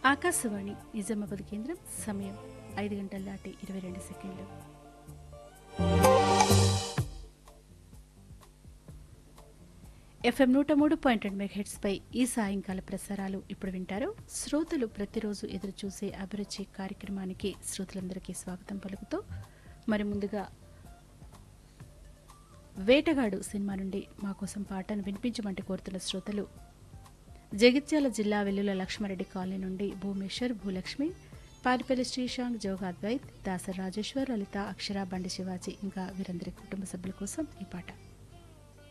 ఆకాశవాణి నిజామాబాద్ కేంద్రం సమయం ఐదు గంటల దాటి ఇరవై రెండు సెకండ్లు ఎఫ్ఎం నూట మూడు పాయింట్ రెండు మెగాహెట్స్ పై ఈ సాయంకాల ప్రసారాలు ఇప్పుడు వింటారు శ్రోతలు ప్రతిరోజు ఎదురు చూసే అభిరుచి కార్యక్రమానికి శ్రోతలందరికీ స్వాగతం పలుకుతూ మరి ముందుగా వేటగాడు సినిమా నుండి మా కోసం పాటను వినిపించమంటే కోరుతున్న శ్రోతలు జగిత్యాల జిల్లా వెల్లుల లక్ష్మారెడ్డి కాలనీ నుండి భూమేశ్వర్ భూలక్ష్మి పారిపల్లి శ్రీశాంక్ జోగాద్వైత్ దాసర్ రాజేశ్వర్ లలిత అక్షర బండి శివాజీ ఇంకా వీరందరి కుటుంబ సభ్యుల కోసం ఈ పాట